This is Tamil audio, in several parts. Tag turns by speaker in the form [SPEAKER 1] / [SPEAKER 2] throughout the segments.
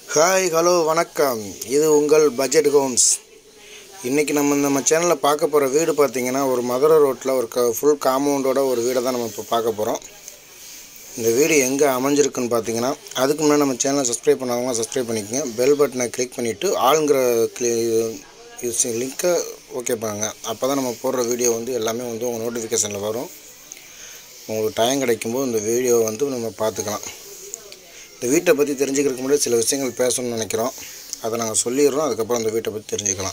[SPEAKER 1] ஹாய் ஹலோ வணக்கம் இது உங்கள் பட்ஜெட் ஹோம்ஸ் இன்றைக்கி நம்ம நம்ம சேனலில் பார்க்க போகிற வீடு பார்த்தீங்கன்னா ஒரு மதுரை ரோட்டில் ஒரு க ஃபுல் காம்பவுண்டோட ஒரு வீடை தான் நம்ம இப்போ பார்க்க போகிறோம் இந்த வீடு எங்கே அமைஞ்சிருக்குன்னு பார்த்தீங்கன்னா அதுக்கு முன்னாடி நம்ம சேனலை சப்ஸ்கிரைப் பண்ணாதவங்க சப்ஸ்கிரைப் பண்ணிக்கோங்க பெல் பட்டனை கிளிக் பண்ணிவிட்டு ஆளுங்கிற கிளி லிங்க்கை ஓகே பண்ணுங்க அப்போ தான் நம்ம போடுற வீடியோ வந்து எல்லாமே வந்து உங்கள் நோட்டிஃபிகேஷனில் வரும் உங்களுக்கு டைம் கிடைக்கும்போது இந்த வீடியோவை வந்து நம்ம பார்த்துக்கலாம் இந்த வீட்டை பற்றி தெரிஞ்சுக்கிறதுக்கு முன்னாடி சில விஷயங்கள் பேசணும்னு நினைக்கிறோம் அதை நாங்கள் சொல்லிடுறோம் அதுக்கப்புறம் அந்த வீட்டை பற்றி தெரிஞ்சுக்கலாம்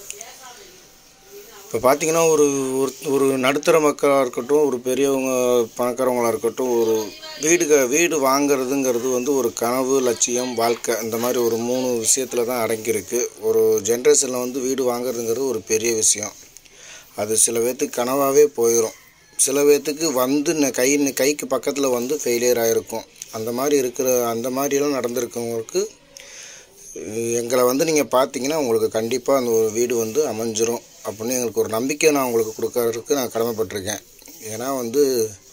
[SPEAKER 1] இப்போ பார்த்தீங்கன்னா ஒரு ஒரு ஒரு நடுத்தர மக்களாக இருக்கட்டும் ஒரு பெரியவங்க பணக்காரவங்களாக இருக்கட்டும் ஒரு வீடு க வீடு வாங்குறதுங்கிறது வந்து ஒரு கனவு லட்சியம் வாழ்க்கை இந்த மாதிரி ஒரு மூணு விஷயத்தில் தான் அடங்கியிருக்கு ஒரு ஜென்ரேஷனில் வந்து வீடு வாங்குறதுங்கிறது ஒரு பெரிய விஷயம் அது சில பேர்த்துக்கு கனவாகவே போயிடும் சில பேர்த்துக்கு வந்து ந- கை கைக்கு பக்கத்தில் வந்து ஃபெயிலியர் ஆகிருக்கும் அந்த மாதிரி இருக்கிற அந்த மாதிரியெல்லாம் நடந்திருக்கவங்களுக்கு அஹ் எங்களை வந்து நீங்கள் பார்த்தீங்கன்னா உங்களுக்கு கண்டிப்பாக அந்த ஒரு வீடு வந்து அமைஞ்சிரும் அப்படின்னு எங்களுக்கு ஒரு நம்பிக்கை நான் உங்களுக்கு கொடுக்கறதுக்கு நான் கடமைப்பட்டிருக்கேன் ஏன்னா வந்து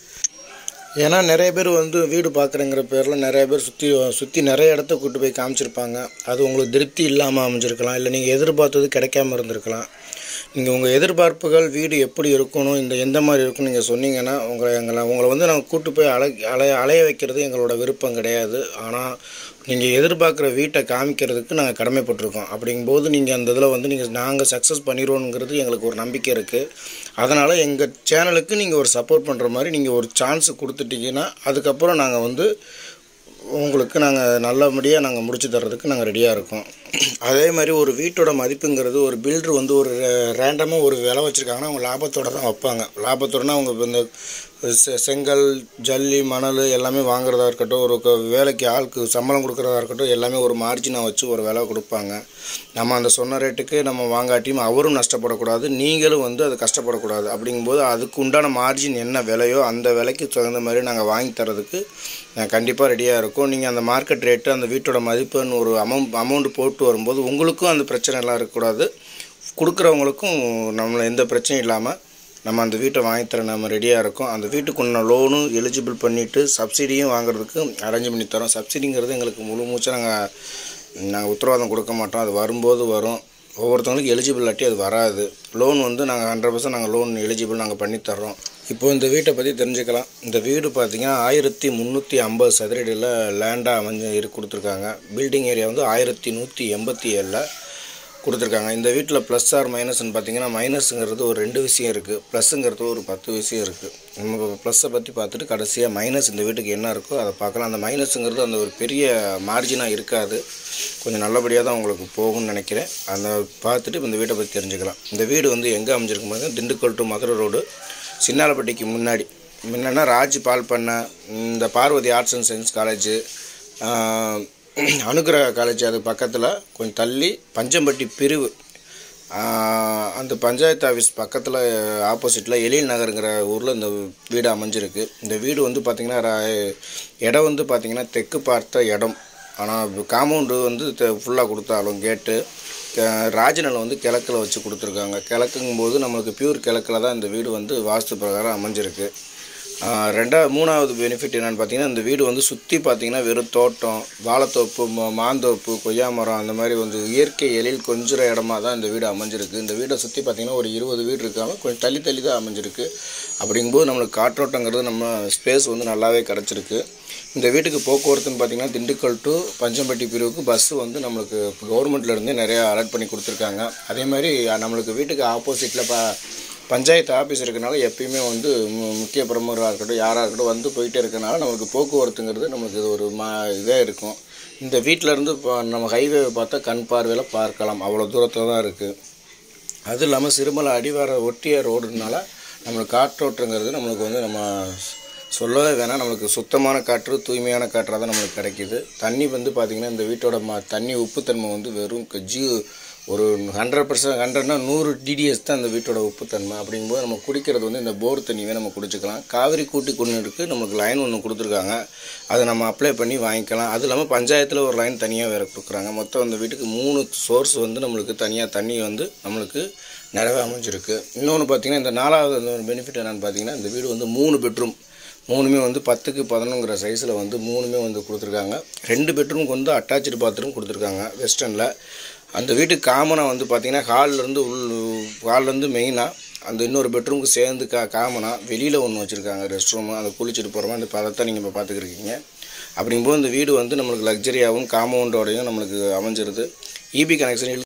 [SPEAKER 1] ஏன்னா நிறைய பேர் வந்து வீடு பார்க்குறேங்கிற பேரில் நிறைய பேர் சுற்றி சுற்றி நிறைய இடத்த கூட்டு போய் காமிச்சிருப்பாங்க அது உங்களுக்கு திருப்தி இல்லாமல் அமைஞ்சிருக்கலாம் இல்லை நீங்கள் எதிர்பார்த்தது கிடைக்காம இருந்திருக்கலாம் நீங்கள் உங்கள் எதிர்பார்ப்புகள் வீடு எப்படி இருக்கணும் இந்த எந்த மாதிரி இருக்கும்னு நீங்கள் சொன்னீங்கன்னா உங்களை எங்களை உங்களை வந்து நாங்கள் கூட்டு போய் அலை அலைய அலைய வைக்கிறது எங்களோட விருப்பம் கிடையாது ஆனால் நீங்கள் எதிர்பார்க்குற வீட்டை காமிக்கிறதுக்கு நாங்கள் கடமைப்பட்டிருக்கோம் அப்படிங்கும்போது நீங்கள் அந்த இதில் வந்து நீங்கள் நாங்கள் சக்ஸஸ் பண்ணிடுவோங்கிறது எங்களுக்கு ஒரு நம்பிக்கை இருக்குது அதனால் எங்கள் சேனலுக்கு நீங்கள் ஒரு சப்போர்ட் பண்ணுற மாதிரி நீங்கள் ஒரு சான்ஸ் கொடுத்துட்டீங்கன்னா அதுக்கப்புறம் நாங்கள் வந்து உங்களுக்கு நாங்கள் நல்லபடியாக நாங்கள் முடிச்சு தர்றதுக்கு நாங்கள் ரெடியாக இருக்கோம் அதே மாதிரி ஒரு வீட்டோட மதிப்புங்கிறது ஒரு பில்டர் வந்து ஒரு ரேண்டமாக ஒரு விலை வச்சுருக்காங்கன்னா அவங்க லாபத்தோட தான் வைப்பாங்க லாபத்தோடனா அவங்க இப்ப இந்த செ- செங்கல் ஜல்லி மணல் எல்லாமே வாங்குறதா இருக்கட்டும் ஒரு க- வேலைக்கு ஆளுக்கு சம்பளம் கொடுக்குறதா இருக்கட்டும் எல்லாமே ஒரு மார்ஜினை வச்சு ஒரு விலை கொடுப்பாங்க நம்ம அந்த சொன்ன ரேட்டுக்கு நம்ம வாங்காட்டியும் அவரும் நஷ்டப்படக்கூடாது நீங்களும் வந்து அது கஷ்டப்படக்கூடாது அப்படிங்கும்போது அதுக்கு உண்டான மார்ஜின் என்ன விலையோ அந்த விலைக்கு தகுந்த மாதிரி நாங்கள் வாங்கி தரதுக்கு கண்டிப்பாக ரெடியாக இருக்கோம் நீங்கள் அந்த மார்க்கெட் ரேட்டு அந்த வீட்டோட மதிப்புன்னு ஒரு அமௌண்ட் அமௌண்ட் போட்டு வரும்போது உங்களுக்கும் அந்த பிரச்சனை எல்லாம் இருக்கக்கூடாது கொடுக்குறவங்களுக்கும் நம்மளை எந்த பிரச்சனையும் இல்லாமல் நம்ம அந்த வீட்டை வாங்கித்தர நம்ம ரெடியாக இருக்கோம் அந்த வீட்டுக்குள்ள லோனும் எலிஜிபிள் பண்ணிவிட்டு சப்சிடியும் வாங்குறதுக்கு அரேஞ்ச் பண்ணி தரோம் சப்சிடிங்கிறது எங்களுக்கு முழு மூச்சாக நாங்கள் நாங்கள் உத்தரவாதம் கொடுக்க மாட்டோம் அது வரும்போது வரும் ஒவ்வொருத்தவங்களுக்கு எலிஜிபிள் இல்லாட்டி அது வராது லோன் வந்து நாங்கள் ஹண்ட்ரட் பர்சன்ட் நாங்கள் லோன் எலிஜிபிள் நாங்கள் பண்ணி தர்றோம் இப்போ இந்த வீட்டை பற்றி தெரிஞ்சுக்கலாம் இந்த வீடு பார்த்தீங்கன்னா ஆயிரத்தி முந்நூற்றி ஐம்பது சதுரடியில் லேண்டாக அமைஞ்சு இரு கொடுத்துருக்காங்க பில்டிங் ஏரியா வந்து ஆயிரத்தி நூற்றி எண்பத்தி ஏழில் கொடுத்துருக்காங்க இந்த வீட்டில் ப்ளஸ் ஆர் மைனஸ்னு பார்த்தீங்கன்னா மைனஸுங்கிறது ஒரு ரெண்டு விஷயம் இருக்குது ப்ளஸ்ஸுங்கிறது ஒரு பத்து விஷயம் இருக்குது நம்ம ப்ளஸ்ஸை பற்றி பார்த்துட்டு கடைசியாக மைனஸ் இந்த வீட்டுக்கு என்ன இருக்கோ அதை பார்க்கலாம் அந்த மைனஸுங்கிறது அந்த ஒரு பெரிய மார்ஜினாக இருக்காது கொஞ்சம் நல்லபடியாக தான் உங்களுக்கு போகும்னு நினைக்கிறேன் அந்த பார்த்துட்டு இப்ப இந்த வீட்டை பற்றி தெரிஞ்சுக்கலாம் இந்த வீடு வந்து எங்கே அமைஞ்சிருக்கு பாருங்க திண்டுக்கல் டு மதுரை ரோடு சின்னாலப்பட்டிக்கு முன்னாடி முன்னன்னா ராஜ் பால் பண்ண இந்த Parvathi arts and science college Anugraha college அது பக்கத்தில் கொஞ்சம் தள்ளி பஞ்சம்பட்டி பிரிவு ஆஹ் அந்த பஞ்சாயத்து ஆஃபீஸ் பக்கத்தில் ஆப்போசிட்டில் எழில் நகருங்கிற ஊரில் இந்த வீடு அமைஞ்சிருக்கு இந்த வீடு வந்து பார்த்திங்கன்னா ரா- இடம் வந்து பார்த்திங்கன்னா தெற்கு பார்த்த இடம் ஆனால் காம்பவுண்டு வந்து ஃபுல்லாக கொடுத்தாலும் கேட்டு ராஜநிலம் வந்து கிழக்கில் வச்சு கொடுத்துருக்காங்க கிழக்குங்கும்போது நம்மளுக்கு பியூர் கிழக்கில் தான் இந்த வீடு வந்து வாஸ்து பிரகாரம் அமைஞ்சிருக்கு ஆஹ் ரெண்டா மூணாவது பெனிஃபிட் என்னென்னு பார்த்தீங்கன்னா இந்த வீடு வந்து சுற்றி பார்த்தீங்கன்னா வெறும் தோட்டம் வாழைத்தோப்பு மா- மாந்தோப்பு கொய்யா மரம் அந்த மாதிரி வந்து இயற்கை எழில் கொஞ்சிற இடமா தான் இந்த வீடு அமைஞ்சிருக்கு இந்த வீடை சுற்றி பார்த்தீங்கன்னா ஒரு இருபது வீடு இருக்காங்க கொஞ்சம் தள்ளி தள்ளி தான் அமைஞ்சிருக்கு அப்படிங்கும்போது நம்மளுக்கு காற்றோட்டங்கிறது நம்ம ஸ்பேஸ் வந்து நல்லாவே கிடச்சிருக்கு இந்த வீட்டுக்கு போக்குவரத்துன்னு பார்த்தீங்கன்னா திண்டுக்கல் டு பஞ்சம்பட்டி பிரிவுக்கு பஸ்ஸு வந்து நம்மளுக்கு கவர்மெண்ட்லேருந்து நிறையா அலர்ட் பண்ணி கொடுத்துருக்காங்க அதே மாதிரி நம்மளுக்கு வீட்டுக்கு ஆப்போசிட்டில் ப பஞ்சாயத்து ஆஃபீஸ் இருக்கனால எப்பயுமே வந்து மு- முக்கிய பிரமுகராக இருக்கட்டும் யாராக இருக்கட்டும் வந்து போயிட்டே இருக்கனால நம்மளுக்கு போக்குவரத்துங்கிறது நமக்கு இது ஒரு மா இதாக இருக்கும் இந்த வீட்டில் இருந்து இப்போ நம்ம ஹைவே பார்த்தா கண் பார்வையில் பார்க்கலாம் அவ்வளோ தூரத்தில் தான் இருக்குது அது இல்லாமல் சிறுமலை அடிவார ஒட்டிய ரோடுனால நம்மளுக்கு காற்றோட்டங்கிறது நம்மளுக்கு வந்து நம்ம சொல்லவே வேணாம் நம்மளுக்கு சுத்தமான காற்று தூய்மையான காற்றாக தான் நம்மளுக்கு கிடைக்கிது தண்ணி வந்து பார்த்திங்கன்னா இந்த வீட்டோட ம தண்ணி உப்புத்தன்மை வந்து வெறும் க- ஜீ ஒரு ஹண்ட்ரட் பர்சன்ட் ஹண்ட்ரட்னா நூறு டிடிஎஸ் தான் இந்த வீட்டோட உப்புத்தன்மை அப்படிங்கும்போது நம்ம குடிக்கிறது வந்து இந்த போர் தண்ணியவே நம்ம குடிச்சுக்கலாம் காவிரி கூட்டி குடிநீருக்கு நமக்கு லைன் ஒன்று கொடுத்துருக்காங்க அதை நம்ம அப்ளை பண்ணி வாங்கிக்கலாம் அது இல்லாமல் பஞ்சாயத்தில் ஒரு லைன் தனியாக வேறு கொடுக்குறாங்க மொத்தம் இந்த வீட்டுக்கு மூணு சோர்ஸ் வந்து நம்மளுக்கு தனியாக தண்ணி வந்து நம்மளுக்கு நிறைவே அமைஞ்சிருக்கு இன்னொன்று பார்த்தீங்கன்னா இந்த நாலாவது அந்த ஒரு பெனிஃபிட் என்னென்னு பார்த்தீங்கன்னா இந்த வீடு வந்து மூணு பெட்ரூம் மூணுமே வந்து பத்துக்கு பதினொங்கிற சைஸில் வந்து மூணுமே வந்து கொடுத்துருக்காங்க ரெண்டு பெட்ரூமுக்கு வந்து அட்டாச்சு பாத்ரூம் கொடுத்துருக்காங்க வெஸ்டர்னில் அந்த வீட்டுக்கு காமனாக வந்து பார்த்திங்கன்னா ஹால்லேருந்து உள் ஹால்லேருந்து மெயினாக அந்த இன்னொரு பெட்ரூமுக்கு சேர்ந்து கா காமனாக வெளியில் ஒன்று வச்சுருக்காங்க ரெஸ்ட் ரூமு அதை குளிச்சுட்டு போகிற மாதிரி அந்த பதத்தை நீங்கள் இப்போ பார்த்துக்கிருக்கீங்க அப்படிங்கும்போது இந்த வீடு வந்து நம்மளுக்கு லக்ஸரியாகவும் காம்பவுண்டோடையும் நம்மளுக்கு அமைஞ்சிருது இபி கனெக்ஷன்